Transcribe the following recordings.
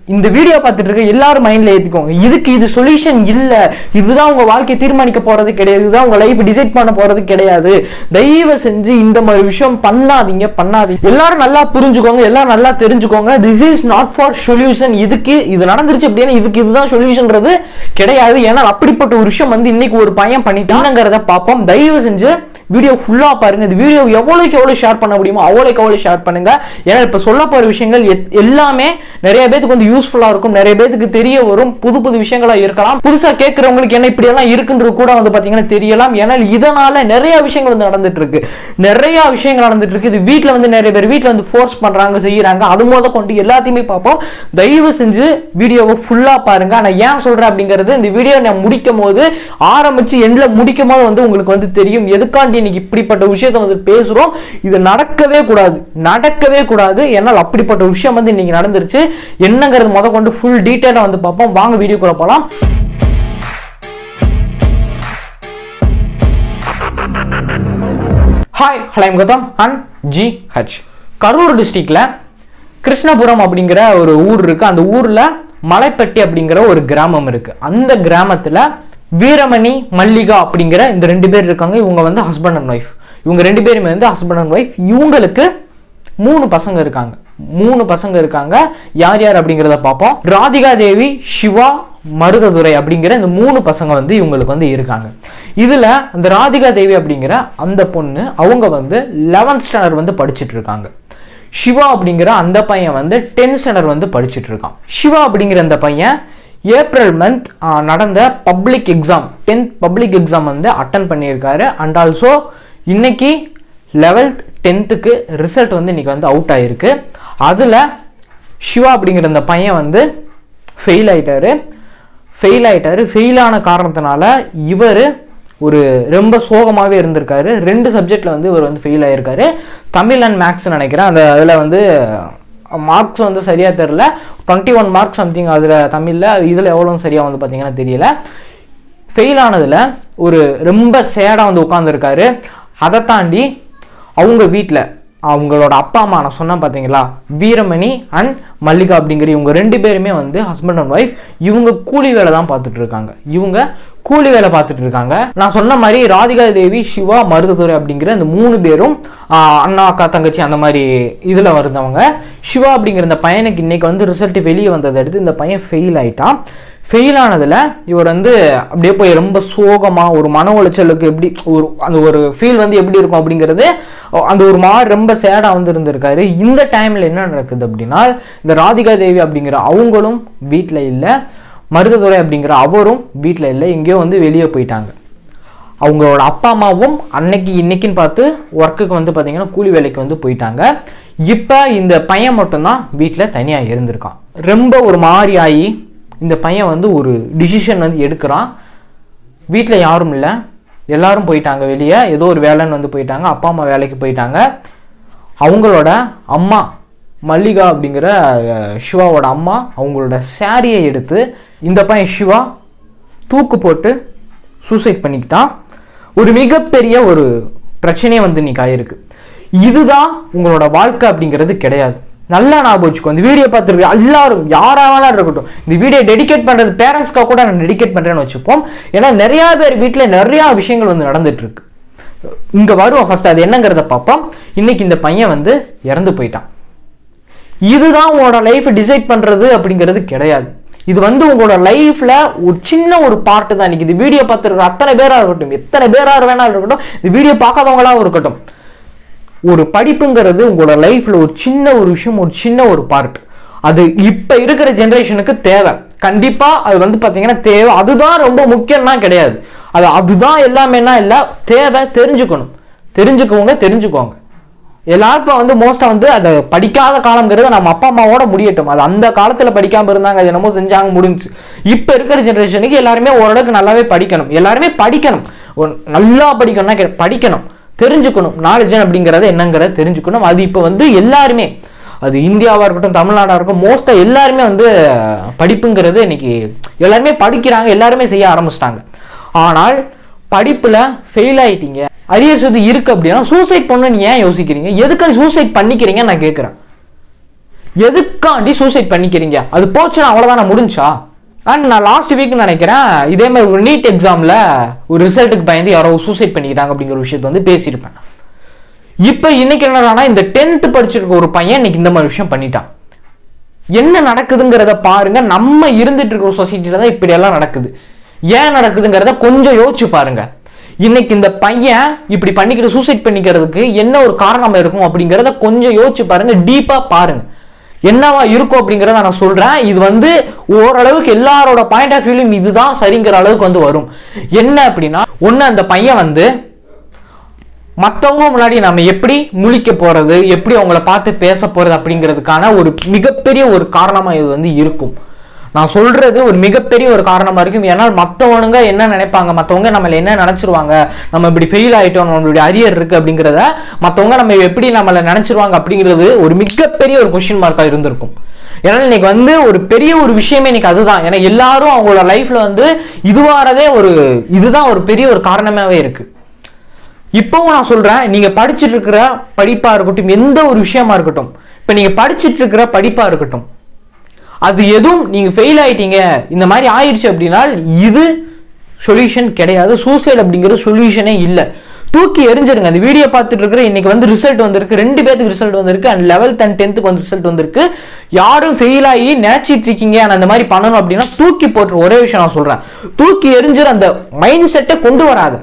இந்த வீடியோ பார்த்துட்டு இருக்க எல்லாரும் மைண்ட்ல ஏத்திக்கோங்க இதுக்கு இது சொல்யூஷன் இல்ல இதுதான் உங்க வாழ்க்கையை தீர்மானிக்க போறது கிடையாது இதுதான் உங்க லைஃப் டிசைட் பண்ண போறது கிடையாது தயவு செஞ்சு இந்த மாதிரி விஷயம் பண்ணாதீங்க பண்ணாதீங்க எல்லாரும் நல்லா புரிஞ்சுக்கோங்க எல்லாரும் நல்லா தெரிஞ்சுக்கோங்க this is not for solution இதுக்கு இது நடந்துருச்சு அப்படின்னா இதுக்கு இதுதான் சொல்யூஷன்ன்றது கிடையாது ஏன்னா அப்படிப்பட்ட ஒரு விஷயம் வந்து இன்னைக்கு ஒரு பையன் பண்ணிட்டாங்கிறத பார்ப்போம் தயவு செஞ்சு வீடியோ ஃபுல்லா பாருங்க இந்த வீடியோ எவ்வளோக்கு எவ்வளோ ஷேர் பண்ண முடியுமோ அவ்வளோக்கு எவ்வளோ ஷேர் பண்ணுங்க ஏன்னா இப்போ சொல்ல போற விஷயங்கள் எத்- எல்லாமே நிறைய பேத்துக்கு வந்து யூஸ்ஃபுல்லா இருக்கும் நிறைய பேத்துக்கு தெரிய வரும் புது புது விஷயங்களா இருக்கலாம் புதுசா கேட்கறவங்களுக்கு என்ன இப்படி எல்லாம் இருக்குன்றது கூட வந்து பாத்தீங்கன்னா தெரியலாம் ஏன்னா இதனால நிறைய விஷயங்கள் வந்து நடந்துட்டு இருக்கு நிறைய விஷயங்கள் நடந்துட்டு இருக்கு இது வீட்ல வந்து நிறைய பேர் வீட்ல வந்து ஃபோர்ஸ் பண்றாங்க செய்யறாங்க அது முத கொண்டு எல்லாத்தையுமே பார்ப்போம் தயவு செஞ்சு வீடியோவை ஃபுல்லா பாருங்க ஆனா ஏன் சொல்றேன் அப்படிங்கிறது இந்த வீடியோ நான் முடிக்கும் போது ஆரம்பிச்சு எண்ட்ல முடிக்கும் போது வந்து உங்களுக்கு வந்து தெரியும் எதுக்காண்டி இன்னைக்கு இப்படிப்பட்ட விஷயத்தை வந்து பேசுறோம் இது நடக்கவே கூடாது நடக்கவே கூடாது ஏன்னால் அப்படிப்பட்ட ஒரு விஷயம் வந்து இன்னைக்கு நடந்துருச்சு என்னங்கிறது முத கொண்டு ஃபுல் டீட்டெயிலா வந்து பார்ப்போம் வாங்க வீடியோக்குள்ள போலாம் hi hello Gautham and G H Karur டிஸ்ட்ரிக்ட்ல கிருஷ்ணபுரம் அப்படிங்கிற ஒரு ஊர் இருக்கு அந்த ஊர்ல மலைப்பட்டி அப்படிங்கிற ஒரு கிராமம் இருக்கு அந்த கிராமத்துல வீரமணி மல்லிகா அப்படிங்கிற இந்த ரெண்டு பேர் இருக்காங்க இவங்க வந்து ஹஸ்பண்ட் அண்ட் ஒய்ஃப் இவங்க ரெண்டு பேருமே வந்து ஹஸ்பண்ட் அண்ட் ஒய்ஃப் இவங்களுக்கு மூணு பசங்க இருக்காங்க மூணு பசங்க இருக்காங்க யார் யார் அப்படிங்கிறத பார்ப்போம் ராதிகா தேவி சிவா மருததுரை அப்படிங்கிற இந்த மூணு பசங்க வந்து இவங்களுக்கு வந்து இருக்காங்க இதுல அந்த ராதிகா தேவி அப்படிங்கிற அந்த பொண்ணு அவங்க வந்து லெவன்த் ஸ்டாண்டர்ட் வந்து படிச்சுட்டு இருக்காங்க சிவா அப்படிங்கிற அந்த பையன் வந்து டென்த் ஸ்டாண்டர்ட் வந்து படிச்சுட்டு இருக்கான் சிவா அப்படிங்கிற அந்த பையன் ஏப்ரல் மந்த் நடந்த public exam tenth public exam வந்து அட்டன் பண்ணியிருக்காரு அண்ட் ஆல்சோ இன்னைக்கு லெவல்த் டென்த்துக்கு ரிசல்ட் வந்து இன்னைக்கு வந்து அவுட் ஆயிருக்கு அதில் சிவா அப்படிங்கிற அந்த பையன் வந்து ஃபெயில் ஆயிட்டாரு ஃபெயில் ஆயிட்டாரு ஃபெயில் ஆன காரணத்தினால இவர் ஒரு ரொம்ப சோகமாகவே இருந்திருக்காரு ரெண்டு சப்ஜெக்டில் வந்து இவர் வந்து ஃபெயில் ஆயிருக்காரு தமிழ் அண்ட் மேக்ஸ் நினைக்கிறேன் அந்த அதில் வந்து மார்க்ஸ் வந்து சரியாக தெரில டுவெண்ட்டி ஒன் மார்க் சம்திங் அதில் தமிழில் இதில் எவ்வளோ சரியாக வந்து பார்த்தீங்கன்னா தெரியல ஃபெயில் ஆனதில் ஒரு ரொம்ப சேடாக வந்து உட்காந்துருக்காரு அதை தாண்டி அவங்க வீட்டில் அவங்களோட அப்பா அம்மா நான் சொன்னேன் பார்த்தீங்களா வீரமணி அண்ட் மல்லிகா அப்படிங்கிற இவங்க ரெண்டு பேருமே வந்து ஹஸ்பண்ட் அண்ட் ஒய்ஃப் இவங்க கூலி வேலை தான் பார்த்துட்டு இருக்காங்க இவங்க கூலி வேலை பார்த்துட்டு இருக்காங்க நான் சொன்ன மாதிரி ராதிகா தேவி சிவா மருததுரை அப்படிங்கிற இந்த மூணு பேரும் ஆஹ், அண்ணா அக்கா தங்கச்சி அந்த மாதிரி இதில் வருந்தவங்க சிவா அப்படிங்கிற இந்த பையனுக்கு இன்னைக்கு வந்து ரிசல்ட் வெளியே வந்ததை அடுத்து இந்த பையன் ஃபெயில் ஆயிட்டான் ஃபெயில் ஆனதில் இவர் வந்து அப்படியே போய் ரொம்ப சோகமாக ஒரு மன உளைச்சலுக்கு எப்படி ஒரு அந்த ஒரு ஃபீல் வந்து எப்படி இருக்கும் அப்படிங்கிறது அந்த ஒரு மாதிரி ரொம்ப சேடாக வந்து இருந்திருக்காரு இந்த டைமில் என்ன நடக்குது அப்படின்னா இந்த ராதிகா தேவி அப்படிங்கிற அவங்களும் வீட்டில் இல்லை மருததுரை அப்படிங்கிற அவரும் வீட்டில் இல்லை எங்கேயோ வந்து வெளியே போயிட்டாங்க அவங்களோட அப்பா அம்மாவும் அன்னைக்கு இன்னைக்குன்னு பார்த்து ஒர்க்குக்கு வந்து பார்த்தீங்கன்னா கூலி வேலைக்கு வந்து போயிட்டாங்க இப்போ இந்த பையன் மட்டும்தான் வீட்டில் தனியாக இருந்திருக்கான் ரொம்ப ஒரு மாதிரி ஆகி இந்த பையன் வந்து ஒரு டிசிஷன் வந்து எடுக்கிறான் வீட்டில் யாரும் இல்லை எல்லாரும் போயிட்டாங்க வெளியே ஏதோ ஒரு வேலைன்னு வந்து போயிட்டாங்க அப்பா அம்மா வேலைக்கு போயிட்டாங்க அவங்களோட அம்மா மல்லிகா அப்படிங்கிற அஹ், சிவாவோட அம்மா அவங்களோட சாரியை எடுத்து இந்த பையன் சிவா தூக்கு போட்டு சூசைட் பண்ணிக்கிட்டான் ஒரு மிகப்பெரிய ஒரு பிரச்சனையே வந்து இன்னைக்கு ஆயிருக்கு இதுதான் உங்களோட வாழ்க்கை அப்படிங்கிறது கிடையாது நல்லா ஞாபகம் வச்சுக்கோ இந்த வீடியோ பார்த்துருக்க எல்லாரும் யாரா வேணாலும் இருக்கட்டும் இந்த வீடியோ டெடிகேட் பண்ணுறது பேரண்ட்ஸ்க்காக கூட நான் டெடிகேட் பண்ணுறேன்னு வச்சுப்போம் ஏன்னா நிறையா பேர் வீட்டில் நிறையா விஷயங்கள் வந்து நடந்துட்டு இருக்கு இங்க வருவோம் ஃபர்ஸ்ட் அது என்னங்கிறத பார்ப்போம் இன்னைக்கு இந்த பையன் வந்து இறந்து போயிட்டான் இதுதான் உங்களோட லைஃப் டிசைட் பண்றது அப்படிங்கிறது கிடையாது இது வந்து உங்களோட லைஃப்ல ஒரு சின்ன ஒரு பார்ட் தான் இன்னைக்கு இந்த வீடியோ பார்த்துருக்க அத்தனை பேரா இருக்கட்டும் எத்தனை பேரா வேணாலும் இருக்கட்டும் இந்த வீடியோ பார்க்காதவங்களாவும் இருக்கட்டும் ஒரு படிப்புங்கிறது உங்களோட லைஃப்ல ஒரு சின்ன ஒரு விஷயம் ஒரு சின்ன ஒரு பார்ட் அது இப்ப இருக்கிற ஜெனரேஷனுக்கு தேவை கண்டிப்பா அது வந்து பாத்தீங்கன்னா தேவை அதுதான் ரொம்ப முக்கியம்னா கிடையாது அது அதுதான் எல்லாமேனா இல்ல தேவை தெரிஞ்சுக்கணும் தெரிஞ்சுக்கோங்க தெரிஞ்சுக்கோங்க எல்லாருக்கும் வந்து மோஸ்டா வந்து அதை படிக்காத காலங்கிறது நம்ம அப்பா அம்மாவோட முடியட்டும் அது அந்த காலத்துல படிக்காம இருந்தாங்க அது என்னமோ செஞ்சாங்க முடிஞ்சு இப்ப இருக்கிற ஜெனரேஷனுக்கு எல்லாருமே ஓரளவுக்கு நல்லாவே படிக்கணும் எல்லாருமே படிக்கணும் ஒரு நல்லா படிக்கணும்னா கே- படிக்கணும் தெரிஞ்சுக்கணும் நாலேஜ் அப்படிங்கறது என்னங்கிறத தெரிஞ்சுக்கணும் அது இப்போ வந்து எல்லாருமே அது இந்தியாவா இருக்கட்டும் தமிழ்நாடா இருக்கட்டும் மோஸ்டா எல்லாருமே வந்து படிப்புங்கிறது இன்னைக்கு எல்லாருமே படிக்கிறாங்க எல்லாருமே செய்ய ஆரம்பிச்சிட்டாங்க ஆனால் படிப்புல ஃபெயில் ஆயிட்டீங்க அரியர்ஸ் வந்து இருக்கு அப்படின்னா சூசைட் பண்ணணும்னு ஏன் யோசிக்கிறீங்க எதுக்கு சூசைட் பண்ணிக்கிறீங்க நான் கேட்குறேன் எதுக்காண்டி சூசைட் பண்ணிக்கிறீங்க அது போச்சுன்னா அவ்வளோதானே முடிஞ்சா அண்ட் நான் லாஸ்ட் வீக் நினைக்கிறேன் இதே மாதிரி ஒரு நீட் எக்ஸாமில் ஒரு ரிசல்ட்டுக்கு பயந்து யாரோ சூசைட் பண்ணிக்கிறாங்க அப்படிங்கிற விஷயத்தை வந்து பேசியிருப்பேன் இப்போ இன்னைக்கு என்னடானா இந்த டென்த்து படிச்சிருக்க ஒரு பையன் இன்னைக்கு இந்த மாதிரி விஷயம் பண்ணிட்டான் என்ன நடக்குதுங்கிறத பாருங்க நம்ம இருந்துட்டு இருக்கிற சொசைட்டில தான் இப்படி எல்லாம் நடக்குது ஏன் நடக்குதுங்கிறத கொஞ்சம் யோசிச்சு பாருங்க இன்னைக்கு இந்த பையன் இப்படி பண்ணிக்கிட்டு சூசைட் பண்ணிக்கிறதுக்கு என்ன ஒரு காரணம் இருக்கும் அப்படிங்கிறத கொஞ்சம் யோசிச்சு பாருங்க டீப்பா பாருங்க என்னவா இருக்கும் அப்படிங்கிறத நான் சொல்றேன் இது வந்து ஓரளவுக்கு எல்லாரோட பாயிண்ட் ஆஃப் வியூலையும் இதுதான் சரிங்கிற அளவுக்கு வந்து வரும் என்ன அப்படின்னா ஒண்ணு அந்த பையன் வந்து மற்றவங்க முன்னாடி நம்ம எப்படி முழிக்க போறது எப்படி அவங்கள பார்த்து பேச போறது அப்படிங்கிறதுக்கான ஒரு மிகப்பெரிய ஒரு காரணமா இது வந்து இருக்கும் நான் சொல்றது ஒரு மிகப்பெரிய ஒரு காரணமா இருக்கும் ஏன்னா மற்றவனுங்க என்ன நினைப்பாங்க மற்றவங்க நம்மள என்ன நினைச்சிருவாங்க நம்ம இப்படி ஃபெயில் ஆயிட்டோம் நம்மளுடைய அரியர் இருக்கு அப்படிங்கிறத மற்றவங்க நம்ம எப்படி நம்மள நினைச்சிருவாங்க அப்படிங்கிறது ஒரு மிகப்பெரிய ஒரு கொஸ்டின் மார்க்கா இருந்திருக்கும் ஏன்னா இன்னைக்கு வந்து ஒரு பெரிய ஒரு விஷயமே இன்னைக்கு அதுதான் ஏன்னா எல்லாரும் அவங்களோட லைஃப்ல வந்து இதுவாறதே ஒரு இதுதான் ஒரு பெரிய ஒரு காரணமாவே இருக்கு இப்போவும் நான் சொல்றேன் நீங்க படிச்சுட்டு இருக்கிற படிப்பா இருக்கட்டும் எந்த ஒரு விஷயமா இருக்கட்டும் இப்ப நீங்க படிச்சுட்டு இருக்கிற படிப்பா இருக்கட்டும் அது எதுவும் நீங்க ஃபெயில் ஆயிட்டீங்க இந்த மாதிரி ஆயிடுச்சு அப்படின்னா இது சொல்யூஷன் கிடையாது சூசைட் அப்படிங்கிறது சொல்யூஷனே இல்லை தூக்கி எரிஞ்சிருங்க அந்த வீடியோ பார்த்துட்டு இருக்கிற இன்னைக்கு வந்து ரிசல்ட் வந்திருக்கு ரெண்டு பேருக்கு ரிசல்ட் வந்திருக்கு அண்ட் லெவல்த் அண்ட் டென்த்துக்கு வந்து ரிசல்ட் வந்திருக்கு யாரும் ஃபெயில் ஆகி நினைச்சிட்டு இருக்கீங்க நான் அந்த மாதிரி பண்ணணும் அப்படின்னா தூக்கி போட்டுரு ஒரே விஷயம் நான் சொல்றேன் தூக்கி எரிஞ்சிரு அந்த மைண்ட் செட்டை கொண்டு வராது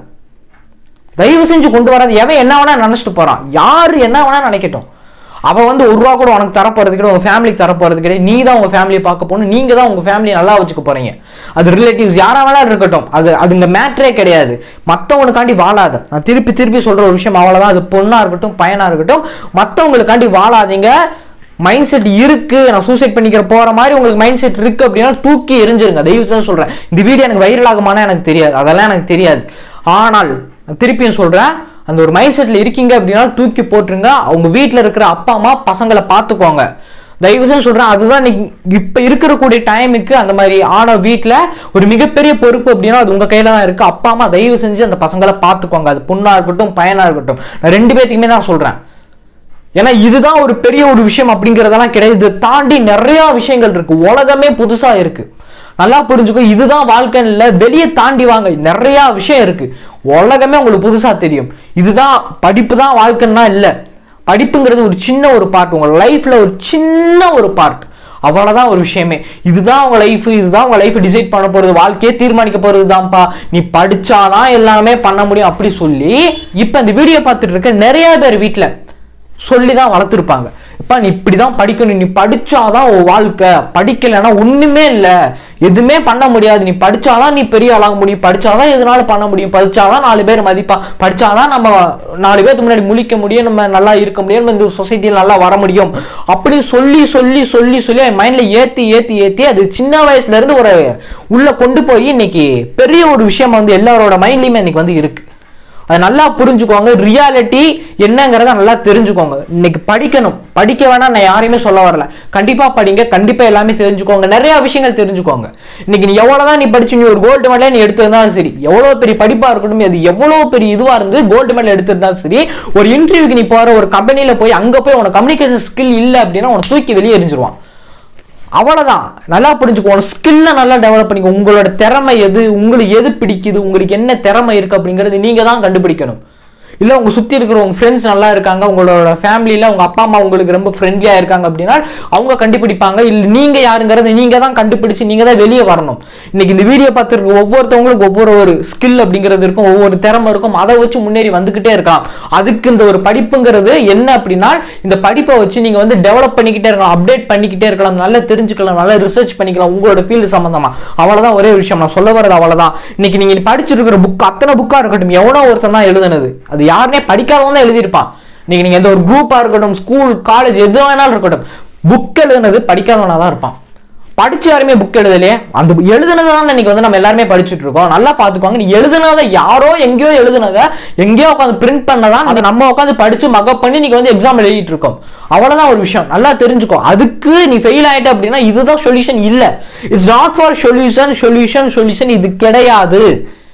தயவு செஞ்சு கொண்டு வராது எவன் என்ன வேணா நினைச்சிட்டு போறான் யாரு என்ன வேணா நினைக்கட்டும் அவன் வந்து ஒரு ரூபா கூட உனக்கு தரப்போறது கிடையாது உங்க ஃபேமிலிக்கு தரப்போறது கிடையாது நீ தான் உங்க ஃபேமிலியை பார்க்க போகணும் நீங்க தான் உங்க ஃபேமிலியை நல்லா வச்சுக்க போறீங்க அது ரிலேட்டிவ்ஸ் யாரா வேணா இருக்கட்டும் அது அது இங்க மேட்ரே கிடையாது மத்தவனுக்காண்டி வாழாத நான் திருப்பி திருப்பி சொல்ற ஒரு விஷயம் அவ்வளவுதான் அது பொண்ணா இருக்கட்டும் பையனா இருக்கட்டும் மத்தவங்களுக்காண்டி வாழாதீங்க மைண்ட் செட் இருக்கு நான் சூசைட் பண்ணிக்கிற போற மாதிரி உங்களுக்கு மைண்ட் செட் இருக்கு அப்படின்னா தூக்கி எரிஞ்சிருங்க தயவு செஞ்சு சொல்றேன் இந்த வீடியோ எனக்கு வைரல் ஆகுமானா எனக்கு தெரியாது அதெல்லாம் எனக்கு தெரியாது ஆனால் நான் திருப்பியும் சொல்றேன் அந்த ஒரு மைண்ட் செட்ல இருக்கீங்க அப்படின்னா தூக்கி போட்டுருங்க அவங்க வீட்டில் இருக்கிற அப்பா அம்மா பசங்களை பார்த்துக்கோங்க தயவு செஞ்சு சொல்றேன் அதுதான் இன்னைக்கு இப்ப இருக்கக்கூடிய டைமுக்கு அந்த மாதிரி ஆன வீட்டில் ஒரு மிகப்பெரிய பொறுப்பு அப்படின்னா அது உங்க கையில தான் இருக்கு அப்பா அம்மா தயவு செஞ்சு அந்த பசங்களை பார்த்துக்கோங்க அது பொண்ணா இருக்கட்டும் பையனா இருக்கட்டும் நான் ரெண்டு பேத்துக்குமே தான் சொல்றேன் ஏன்னா இதுதான் ஒரு பெரிய ஒரு விஷயம் அப்படிங்கறதெல்லாம் கிடையாது இதை தாண்டி நிறைய விஷயங்கள் இருக்கு உலகமே புதுசா இருக்கு நல்லா புரிஞ்சுக்கோ இதுதான் வாழ்க்கைன்னு இல்லை வெளியே தாண்டி வாங்க நிறைய விஷயம் இருக்கு உலகமே உங்களுக்கு புதுசா தெரியும் இதுதான் படிப்பு தான் வாழ்க்கைன்னா இல்லை படிப்புங்கிறது ஒரு சின்ன ஒரு பார்ட் உங்க லைஃப்ல ஒரு சின்ன ஒரு பார்ட் அவ்வளவுதான் ஒரு விஷயமே இதுதான் உங்க லைஃப் இதுதான் உங்க லைஃப் டிசைட் பண்ண போறது வாழ்க்கையே தீர்மானிக்க போறது தான்ப்பா நீ படிச்சாதான் எல்லாமே பண்ண முடியும் அப்படி சொல்லி இப்ப இந்த வீடியோ பார்த்துட்டு இருக்க நிறைய பேர் வீட்ல சொல்லி தான் வளர்த்துருப்பாங்க இப்ப நீ இப்படிதான் படிக்கணும் நீ படிச்சாதான் உன் வாழ்க்கை படிக்கலைன்னா ஒண்ணுமே இல்ல எதுவுமே பண்ண முடியாது நீ படிச்சாதான் நீ பெரிய ஆளாக முடியும் படிச்சாதான் எதுனாலும் பண்ண முடியும் படிச்சாதான் நாலு பேர் மதிப்பா படிச்சாதான் நம்ம நாலு பேருக்கு முன்னாடி முழிக்க முடியும் நம்ம நல்லா இருக்க முடியும் நம்ம இந்த சொசைட்டியில் நல்லா வர முடியும் அப்படி சொல்லி சொல்லி சொல்லி சொல்லி என் மைண்ட்ல ஏத்தி ஏத்தி ஏத்தி அது சின்ன வயசுல இருந்து ஒரு உள்ள கொண்டு போய் இன்னைக்கு பெரிய ஒரு விஷயம் வந்து எல்லாரோட மைண்ட்லயுமே இன்னைக்கு வந்து இருக்கு அதை நல்லா புரிஞ்சுக்கோங்க ரியாலிட்டி என்னங்கிறத நல்லா தெரிஞ்சுக்கோங்க இன்னைக்கு படிக்கணும் படிக்க வேணாம் நான் யாரையுமே சொல்ல வரல கண்டிப்பா படிங்க கண்டிப்பா எல்லாமே தெரிஞ்சுக்கோங்க நிறைய விஷயங்கள் தெரிஞ்சுக்கோங்க இன்னைக்கு நீ எவ்வளவுதான் நீ படிச்சு நீ ஒரு கோல்டு மெடலே நீ எடுத்திருந்தாலும் சரி எவ்வளவு பெரிய படிப்பா இருக்கட்டும் அது எவ்வளவு பெரிய இதுவா இருந்து கோல்டு மெடல் எடுத்திருந்தாலும் சரி ஒரு இன்டர்வியூக்கு நீ போற ஒரு கம்பெனில போய் அங்க போய் உனக்கு கம்யூனிகேஷன் ஸ்கில் இல்லை அப்படின்னா உனக்கு தூக்கி வெளியே எரிஞ்சிருவான் அவ்வளவுதான் நல்லா புரிஞ்சுக்கோ உங்க ஸ்கில்லை நல்லா டெவலப் பண்ணிக்கோ உங்களோட திறமை எது உங்களுக்கு எது பிடிக்குது உங்களுக்கு என்ன திறமை இருக்கு அப்படிங்கிறது நீங்க தான் கண்டுபிடிக்கணும் இல்ல உங்க சுத்தி இருக்கிற உங்க ஃப்ரெண்ட்ஸ் நல்லா இருக்காங்க உங்களோட ஃபேமிலியில உங்க அப்பா அம்மா உங்களுக்கு ரொம்ப ஃப்ரெண்ட்லியா இருக்காங்க அப்படின்னா அவங்க கண்டுபிடிப்பாங்க இல்ல நீங்க யாருங்கிறது நீங்க தான் கண்டுபிடிச்சு நீங்க தான் வெளியே வரணும் இன்னைக்கு இந்த வீடியோ பார்த்துருக்க ஒவ்வொருத்தவங்களுக்கு ஒவ்வொரு ஒரு ஸ்கில் அப்படிங்கிறது இருக்கும் ஒவ்வொரு திறமை இருக்கும் அதை வச்சு முன்னேறி வந்துகிட்டே இருக்கலாம் அதுக்கு இந்த ஒரு படிப்புங்கிறது என்ன அப்படின்னா இந்த படிப்பை வச்சு நீங்க வந்து டெவலப் பண்ணிக்கிட்டே இருக்கலாம் அப்டேட் பண்ணிக்கிட்டே இருக்கலாம் நல்லா தெரிஞ்சுக்கலாம் நல்லா ரிசர்ச் பண்ணிக்கலாம் உங்களோட ஃபீல்டு சம்பந்தமா அவ்வளவுதான் ஒரே விஷயம் நான் சொல்ல வர்றது அவ்வளவுதான் இன்னைக்கு நீங்க படிச்சிட்டு இருக்கிற புக் அத்தனை புக்கா இருக்கட்டும் எவனோ ஒருத்தன் தான் எழுதுனது அது யாருனே படிக்காதவன் தான் எழுதியிருப்பான் இன்னைக்கு நீங்க எந்த ஒரு குரூப்பா இருக்கட்டும் ஸ்கூல் காலேஜ் எது வேணாலும் இருக்கட்டும் புக் எழுதுனது படிக்காதவனா தான் இருப்பான் படிச்சு யாருமே புக் எழுதலையே அந்த எழுதுனதை தான் இன்னைக்கு வந்து நம்ம எல்லாருமே படிச்சுட்டு இருக்கோம் நல்லா பாத்துக்கோங்க நீ எழுதுனதை யாரோ எங்கேயோ எழுதுனதை எங்கேயோ உட்காந்து பிரிண்ட் பண்ணதான் அதை நம்ம உட்காந்து படிச்சு மகப் பண்ணி நீங்க வந்து எக்ஸாம் எழுதிட்டு இருக்கோம் அவ்வளவுதான் ஒரு விஷயம் நல்லா தெரிஞ்சுக்கோ அதுக்கு நீ ஃபெயில் ஆயிட்ட அப்படின்னா இதுதான் சொல்யூஷன் இல்ல it's not for solution solution solution இது கிடையாது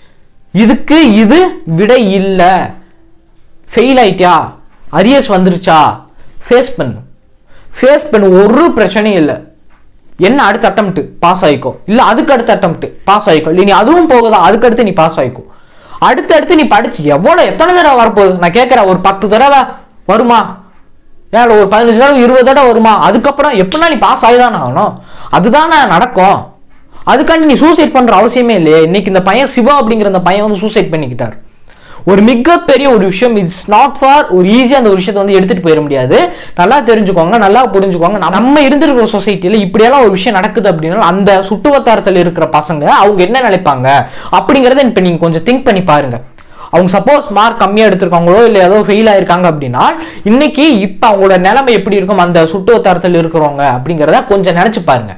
இதுக்கு இது விடை இல்லை ஃபெயில் ஆயிட்டியா அரியர்ஸ் வந்துருச்சா ஃபேஸ் பண்ணு ஃபேஸ் பண்ண ஒரு பிரச்சனையும் இல்லை என்ன அடுத்த அட்டம்ப்ட் பாஸ் ஆயிக்கோ இல்ல அதுக்கு அடுத்த அட்டம்ப்ட் பாஸ் ஆயிக்கோ இல்ல நீ அதுவும் போகுதா அதுக்கு அடுத்து நீ பாஸ் ஆயிக்கோ அடுத்து அடுத்து நீ படிச்சு எவ்வளவு எத்தனை தடவை வரப்போகுது நான் கேட்கறேன் ஒரு பத்து தடவை வருமா ஏன் ஒரு பதினஞ்சு தடவை இருபது தடவை வருமா அதுக்கப்புறம் எப்படின்னா நீ பாஸ் ஆகிதானே ஆகணும் அதுதானே நடக்கும் அதுக்காண்டி நீ சூசைட் பண்ற அவசியமே இல்லையே இன்னைக்கு இந்த பையன் சிவா அப்படிங்கிற இந்த பையன் வந்து சூசைட் பண்ணிக்கிட்டார் ஒரு மிகப்பெரிய ஒரு விஷயம் இட்ஸ் நாட் ஃபார் ஒரு ஈஸியாக அந்த ஒரு விஷயத்தை வந்து எடுத்துட்டு போயிட முடியாது நல்லா தெரிஞ்சுக்கோங்க நல்லா புரிஞ்சுக்கோங்க நம்ம இருந்திருக்கிற சொசைட்டியில் இப்படியெல்லாம் ஒரு விஷயம் நடக்குது அப்படின்னா அந்த சுற்றுவட்டாரத்தில் இருக்கிற பசங்க அவங்க என்ன நினைப்பாங்க அப்படிங்கிறத இப்போ நீங்கள் கொஞ்சம் திங்க் பண்ணி பாருங்க அவங்க சப்போஸ் மார்க் கம்மியாக எடுத்திருக்காங்களோ இல்லை ஏதோ ஃபெயில் ஆயிருக்காங்க அப்படின்னா இன்னைக்கு இப்போ அவங்களோட நிலைமை எப்படி இருக்கும் அந்த சுற்றுவட்டாரத்தில் இருக்கிறவங்க அப்படிங்கிறத கொஞ்சம் நினச்சி பாருங்க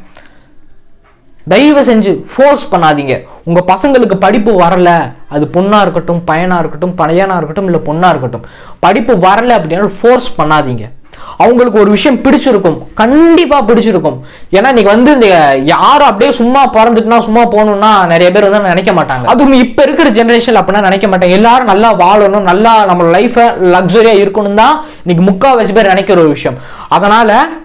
தயவு செஞ்சு ஃபோர்ஸ் பண்ணாதீங்க உங்க பசங்களுக்கு படிப்பு வரல அது பொண்ணா இருக்கட்டும் பையனா இருக்கட்டும் பையனா இருக்கட்டும் இல்ல பொண்ணா இருக்கட்டும் படிப்பு வரல அப்படின்னா ஃபோர்ஸ் பண்ணாதீங்க அவங்களுக்கு ஒரு விஷயம் பிடிச்சிருக்கும் கண்டிப்பா பிடிச்சிருக்கும் ஏன்னா இன்னைக்கு வந்து இந்த யாரும் அப்படியே சும்மா பிறந்துட்டுனா சும்மா போகணும்னா நிறைய பேர் வந்து நினைக்க மாட்டாங்க அதுவும் இப்ப இருக்கிற ஜெனரேஷன் அப்படின்னா நினைக்க மாட்டாங்க எல்லாரும் நல்லா வாழணும் நல்லா நம்ம லைஃபை லக்ஸரியா இருக்கணும் தான் இன்னைக்கு முக்கால்வாசி பேர் நினைக்கிற ஒரு விஷயம் அதனால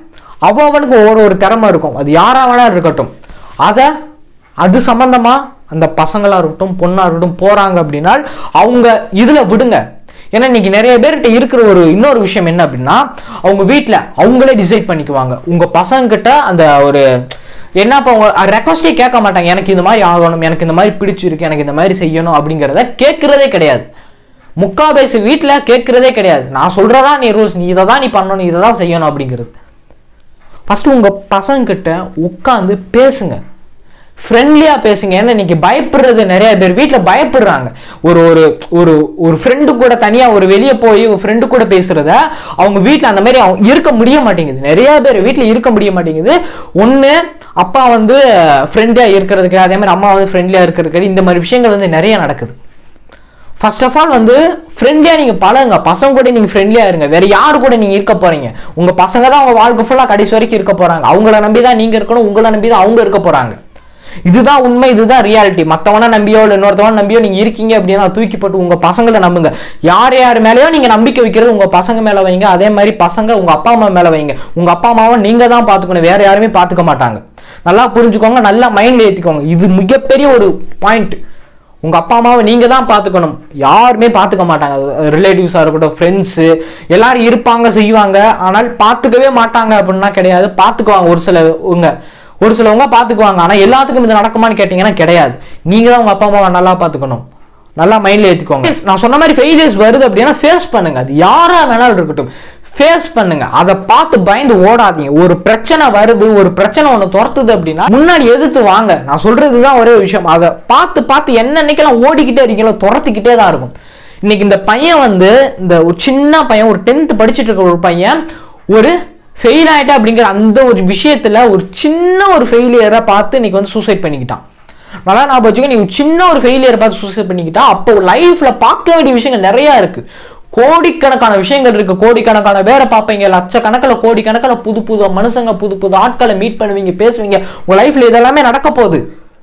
அவ அவனுக்கு ஒவ்வொரு ஒரு திறமை இருக்கும் அது யாரா வேணா இருக்கட்டும் அதை அது சம்பந்தமா அந்த பசங்களா இருக்கட்டும் பொண்ணா இருக்கட்டும் போறாங்க அப்படின்னா அவங்க இதுல விடுங்க ஏன்னா இன்னைக்கு நிறைய பேர்கிட்ட இருக்கிற ஒரு இன்னொரு விஷயம் என்ன அப்படின்னா அவங்க வீட்டில் அவங்களே டிசைட் பண்ணிக்குவாங்க உங்க பசங்க கிட்ட அந்த ஒரு என்னப்பா அவங்க ரெக்வஸ்டே கேட்க மாட்டாங்க எனக்கு இந்த மாதிரி ஆகணும் எனக்கு இந்த மாதிரி பிடிச்சிருக்கு எனக்கு இந்த மாதிரி செய்யணும் அப்படிங்கிறத கேட்கறதே கிடையாது முக்காபேசு வீட்டில் கேட்கறதே கிடையாது நான் சொல்றதா நீ ரூல்ஸ் நீ இதை தான் நீ பண்ணணும் நீ இதை தான் செய்யணும் அப்படிங்கிறது ஃபர்ஸ்ட் உங்க பசங்க கிட்ட உட்காந்து பேசுங்க ஃப்ரெண்ட்லியாக பேசுங்க ஏன்னா இன்னைக்கு பயப்படுறது நிறைய பேர் வீட்டில் பயப்படுறாங்க ஒரு ஒரு ஒரு ஒரு ஃப்ரெண்டு கூட தனியாக ஒரு வெளியே போய் ஒரு ஃப்ரெண்டு கூட பேசுறத அவங்க வீட்டில் அந்த மாதிரி அவங்க இருக்க முடிய மாட்டேங்குது நிறைய பேர் வீட்டில் இருக்க முடிய மாட்டேங்குது ஒன்று அப்பா வந்து ஃப்ரெண்ட்லியாக இருக்கிறதுக்கு அதே மாதிரி அம்மா வந்து ஃப்ரெண்ட்லியாக இருக்கிறதுக்கு இந்த மாதிரி விஷயங்கள் வந்து நிறைய நடக்குது ஃபர்ஸ்ட் ஆஃப் ஆல் வந்து ஃப்ரெண்ட்லியாக நீங்கள் பழகுங்க பசங்க கூட நீங்கள் ஃப்ரெண்ட்லியாக இருங்க வேற யாரு கூட நீங்கள் இருக்க போறீங்க உங்கள் பசங்க தான் அவங்க வாழ்க்கை ஃபுல்லாக கடைசி வரைக்கும் இருக்க போகிறாங்க அவங்கள நம்பி தான் நீங்கள் இருக்கணும் உங்களை நம்பி தான் அவங்க இருக்க போகிறாங்க இதுதான் உண்மை இதுதான் ரியாலிட்டி மற்றவன நம்பியோ இல்லை இன்னொருத்தவன நம்பியோ நீங்கள் இருக்கீங்க அப்படின்னா தூக்கி போட்டு உங்கள் பசங்களை நம்புங்க யார் யார் மேலேயோ நீங்கள் நம்பிக்கை வைக்கிறது உங்கள் பசங்க மேலே வைங்க அதே மாதிரி பசங்க உங்கள் அப்பா அம்மா மேலே வைங்க உங்கள் அப்பா அம்மாவை நீங்கள் தான் பார்த்துக்கணும் வேற யாருமே பார்த்துக்க மாட்டாங்க நல்லா புரிஞ்சுக்கோங்க நல்லா மைண்டில் ஏற்றிக்கோங்க இது மிகப்பெரிய ஒரு பாயிண்ட் உங்க அப்பா அம்மாவை நீங்க தான் பார்த்துக்கணும் யாருமே பார்த்துக்க மாட்டாங்க ரிலேட்டிவ்ஸா இருக்கட்டும் ஃப்ரெண்ட்ஸு எல்லாரும் இருப்பாங்க செய்வாங்க ஆனால் பார்த்துக்கவே மாட்டாங்க அப்படின்னா கிடையாது பார்த்துக்குவாங்க ஒரு சில உங்க ஒரு சிலவங்க பார்த்துக்குவாங்க ஆனால் எல்லாத்துக்கும் இது நடக்குமான்னு கேட்டிங்கன்னா கிடையாது நீங்க தான் உங்க அப்பா அம்மாவை நல்லா பார்த்துக்கணும் நல்லா மைண்ட்ல ஏற்றிக்கோங்க நான் சொன்ன மாதிரி ஃபெயிலியர்ஸ் வருது அப்படின்னா ஃபேஸ் பண்ணுங்க அது யாரா வேணாலும் இருக்கட்டும் ஃபேஸ் பண்ணுங்க அதை பார்த்து பயந்து ஓடாதீங்க ஒரு பிரச்சனை வருது ஒரு பிரச்சனை ஒன்று துரத்துது அப்படின்னா முன்னாடி எதிர்த்து வாங்க நான் சொல்றது தான் ஒரே விஷயம் அதை பார்த்து பார்த்து என்ன அன்னைக்கெல்லாம் ஓடிக்கிட்டே இருக்கீங்களோ துரத்திக்கிட்டே தான் இருக்கும் இன்னைக்கு இந்த பையன் வந்து இந்த ஒரு சின்ன பையன் ஒரு டென்த் படிச்சுட்டு இருக்க ஒரு பையன் ஒரு ஃபெயில் ஆயிட்டா அப்படிங்கிற அந்த ஒரு விஷயத்துல ஒரு சின்ன ஒரு ஃபெயிலியரை பார்த்து இன்னைக்கு வந்து சூசைட் பண்ணிக்கிட்டான் நல்லா நான் வச்சுக்க நீ சின்ன ஒரு ஃபெயிலியர் பார்த்து சூசைட் பண்ணிக்கிட்டா அப்போ லைஃப்ல பார்க்க வேண்டிய விஷயங்கள் நிறைய இருக்கு கோடிக்கணக்கான விஷயங்கள் இருக்கு கோடிக்கணக்கான பேரை பார்ப்பீங்க லட்சக்கணக்கில் கோடிக்கணக்கில் புது புது மனுஷங்க புது புது ஆட்களை மீட் பண்ணுவீங்க பேசுவீங்க உங்க லைஃப்ல இதெல்லாமே நடக்க போகுது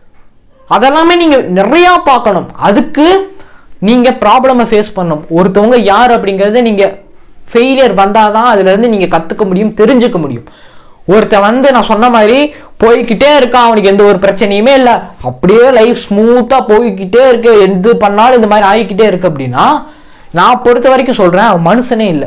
அதெல்லாமே நீங்க நிறைய பார்க்கணும் அதுக்கு நீங்க ப்ராப்ளமை ஃபேஸ் பண்ணணும் ஒருத்தவங்க யார் அப்படிங்கறத நீங்க ஃபெயிலியர் வந்தாதான் அதுல இருந்து நீங்க கத்துக்க முடியும் தெரிஞ்சுக்க முடியும் ஒருத்தன் வந்து நான் சொன்ன மாதிரி போய்கிட்டே இருக்கான் அவனுக்கு எந்த ஒரு பிரச்சனையுமே இல்லை அப்படியே லைஃப் ஸ்மூத்தா போய்கிட்டே இருக்கு எது பண்ணாலும் இந்த மாதிரி ஆகிக்கிட்டே இருக்கு அப்படின்னா நான் பொறுத்த வரைக்கும் சொல்றேன் அவன் மனுஷனே இல்லை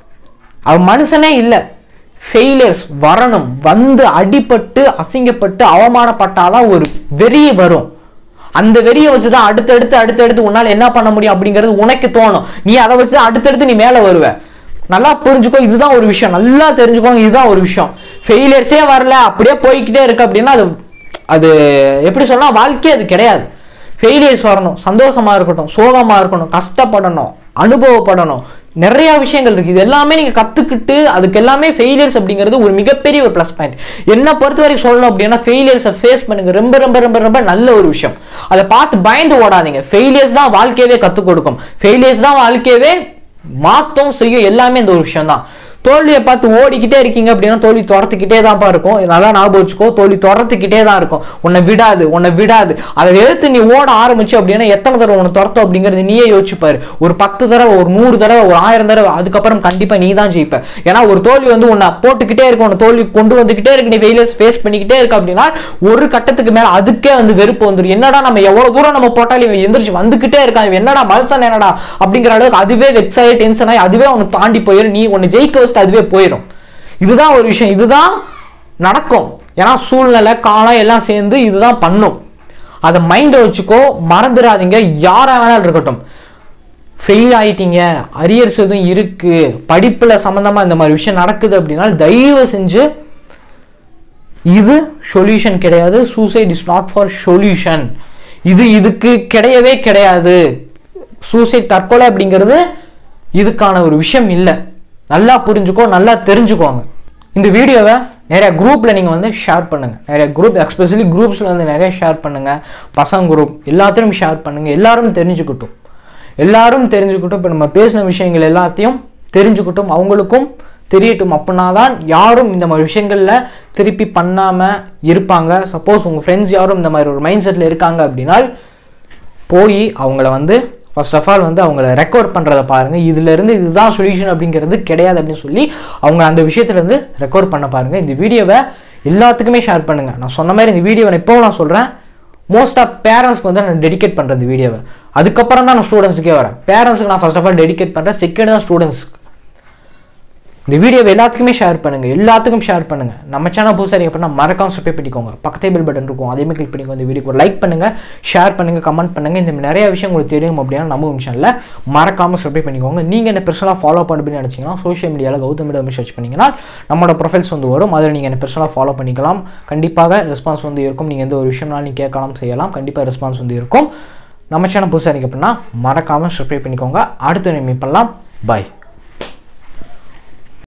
அவன் மனுஷனே இல்லை ஃபெயிலியர்ஸ் வரணும் வந்து அடிபட்டு அசிங்கப்பட்டு அவமானப்பட்டாதான் ஒரு வெறி வரும் அந்த வெறியை வச்சு தான் அடுத்தடுத்து அடுத்தடுத்து உன்னால் என்ன பண்ண முடியும் அப்படிங்கிறது உனக்கு தோணும் நீ அதை வச்சு தான் அடுத்தடுத்து நீ மேலே வருவ நல்லா புரிஞ்சுக்கோ இதுதான் ஒரு விஷயம் நல்லா தெரிஞ்சுக்கோங்க இதுதான் ஒரு விஷயம் ஃபெயிலியர்ஸே வரல அப்படியே போய்க்கிட்டே இருக்கு அப்படின்னா அது அது எப்படி சொன்னா வாழ்க்கையே அது கிடையாது ஃபெயிலியர்ஸ் வரணும் சந்தோஷமா இருக்கட்டும் சோகமா இருக்கணும் கஷ்டப்படணும் அனுபவப்படணும் நிறைய விஷயங்கள் இருக்கு இது எல்லாமே நீங்க கத்துக்கிட்டு அதுக்கு எல்லாமே ஃபெயிலியர்ஸ் அப்படிங்கிறது ஒரு மிகப்பெரிய ஒரு ப்ளஸ் பாயிண்ட் என்ன பொறுத்த வரைக்கும் சொல்லணும் அப்படின்னா ஃபெயிலியர்ஸை ஃபேஸ் பண்ணுங்க ரொம்ப ரொம்ப ரொம்ப ரொம்ப நல்ல ஒரு விஷயம் அதை பார்த்து பயந்து ஓடாதீங்க ஃபெயிலியர்ஸ் தான் வாழ்க்கையவே கற்றுக் கொடுக்கும் ஃபெயிலியர்ஸ் தான் வாழ்க்கையவே மாத்தம் செய்யும் எல்லாமே இந்த ஒரு விஷயம் தான் தோல்வியை பார்த்து ஓடிக்கிட்டே இருக்கீங்க அப்படின்னா தோல்வி துரத்துக்கிட்டே தான்ப்பா இருக்கும் இது நல்லா ஞாபகம் வச்சுக்கோ தோல்வி துரத்துக்கிட்டே தான் இருக்கும் உன்னை விடாது உன்னை விடாது அதை எடுத்து நீ ஓட ஆரம்பிச்சு அப்படின்னா எத்தனை தடவை உன்னை துரத்தும் அப்படிங்கிறது நீயே யோசிச்சுப்பாரு ஒரு பத்து தடவை ஒரு நூறு தடவை ஒரு ஆயிரம் தடவை அதுக்கப்புறம் கண்டிப்பா நீ தான் ஜெயிப்ப ஏன்னா ஒரு தோல்வி வந்து உன்னை போட்டுக்கிட்டே இருக்கு உன்னை தோல்வி கொண்டு வந்துகிட்டே இருக்கு நீ ஃபெயிலியர்ஸ் ஃபேஸ் பண்ணிக்கிட்டே இருக்கு அப்படின்னா ஒரு கட்டத்துக்கு மேல அதுக்கே வந்து வெறுப்பு வந்துடும் என்னடா நம்ம எவ்வளவு தூரம் நம்ம போட்டாலும் இவன் எந்திரிச்சு வந்துகிட்டே இருக்கான் இவன் என்னடா மனுஷன் என்னடா அப்படிங்கிற அளவுக்கு அதுவே வெக்ஸ் ஆகி டென்ஷன் ஆகி அதுவே உனக்கு தாண்டி போயிடும் நீ உன்னை ஜெயிக்க வச்சுட்டு அதுவே போயிடும் இதுதான் ஒரு விஷயம் இதுதான் நடக்கும் ஏன்னா சூழ்நிலை காலம் எல்லாம் சேர்ந்து இதுதான் பண்ணும் அதை மைண்டை வச்சுக்கோ மறந்துடாதீங்க யாரா வேணாலும் இருக்கட்டும் ஃபெயில் ஆயிட்டீங்க அரியர்ஸ் எதுவும் இருக்கு படிப்புல சம்பந்தமா இந்த மாதிரி விஷயம் நடக்குது அப்படின்னா தயவு செஞ்சு இது சொல்யூஷன் கிடையாது suicide is not for solution இது இதுக்கு கிடையவே கிடையாது சூசைட் தற்கொலை அப்படிங்கிறது இதுக்கான ஒரு விஷயம் இல்லை நல்லா புரிஞ்சுக்கோ நல்லா தெரிஞ்சுக்கோங்க இந்த வீடியோவை நிறைய குரூப்பில் நீங்கள் வந்து ஷேர் பண்ணுங்கள் நிறைய குரூப் எஸ்பெஷலி குரூப்ஸில் வந்து நிறைய ஷேர் பண்ணுங்கள் பசங்க குரூப் எல்லாத்தையும் ஷேர் பண்ணுங்கள் எல்லாரும் தெரிஞ்சுக்கிட்டும் எல்லாரும் தெரிஞ்சுக்கிட்டும் இப்போ நம்ம பேசின விஷயங்கள் எல்லாத்தையும் தெரிஞ்சுக்கிட்டும் அவங்களுக்கும் தெரியட்டும் அப்படின்னா தான் யாரும் இந்த மாதிரி விஷயங்களில் திருப்பி பண்ணாமல் இருப்பாங்க சப்போஸ் உங்கள் ஃப்ரெண்ட்ஸ் யாரும் இந்த மாதிரி ஒரு மைண்ட் செட்டில் இருக்காங்க அப்படின்னா போய் அவங்கள வந்து ஃபர்ஸ்ட் ஆஃப் ஆல் வந்து அவங்கள ரெக்கார்ட் பண்ணுறதை பாருங்கள் இதுலேருந்து இதுதான் சொல்யூஷன் அப்படிங்கிறது கிடையாது அப்படின்னு சொல்லி அவங்க அந்த விஷயத்துலேருந்து ரெக்கார்ட் பண்ண பாருங்கள் இந்த வீடியோவை எல்லாத்துக்குமே ஷேர் பண்ணுங்கள் நான் சொன்ன மாதிரி இந்த வீடியோவை நான் இப்போவும் நான் சொல்கிறேன் மோஸ்ட் ஆஃப் பேரண்ட்ஸ்க்கு வந்து நான் டெடிகேட் பண்ணுறேன் இந்த வீடியோவை அதுக்கப்புறம் தான் நான் ஸ்டூடெண்ட்ஸுக்கே வரேன் பேரண்ட்ஸுக்கு நான் ஃபர்ஸ்ட் ஆஃப் ஆல் டெடிகேட் பண்ணுறேன் செகண்ட் தான் ஸ்டூடெண்ட்ஸ்க்கு இந்த வீடியோவை எல்லாத்துக்குமே ஷேர் பண்ணுங்க எல்லாத்துக்கும் ஷேர் பண்ணுங்க நம்ம சேனல் புதுசாக அப்படின்னா மறக்காம சப்ஸ்கிரைப் பண்ணிக்கோங்க பக்கத்தே பெல் பட்டன் இருக்கும் அதே மாதிரி கிளிக் பண்ணிக்கோங்க இந்த வீடியோக்கு ஒரு லைக் பண்ணுங்க ஷேர் பண்ணுங்க கமெண்ட் பண்ணுங்க இந்த மாதிரி நிறைய விஷயம் உங்களுக்கு தெரியும் அப்படின்னா நம்ம சேனலில் மறக்காம சப்ஸ்கிரைப் பண்ணிக்கோங்க நீங்க என்ன பர்சனலாக ஃபாலோ பண்ணணும்னு நினைச்சீங்கன்னா சோஷியல் மீடியாவில் கௌதம் மீடியம் சர்ச் பண்ணீங்கன்னா நம்மளோட ப்ரொஃபைல்ஸ் வந்து வரும் அதில் நீங்கள் என்ன பர்சனலாக ஃபாலோ பண்ணிக்கலாம் கண்டிப்பாக ரெஸ்பான்ஸ் வந்து இருக்கும் நீங்கள் எந்த ஒரு விஷயம்னாலும் நீங்கள் கேட்கலாம் செய்யலாம் கண்டிப்பாக ரெஸ்பான்ஸ் வந்து இருக்கும் நம்ம சேனல் புதுசாக இருக்கு அப்படின்னா மறக்காம சப்ஸ்கிரைப் பண்ணிக்கோங்க அடுத்து மீட் பண்ணலாம் பாய்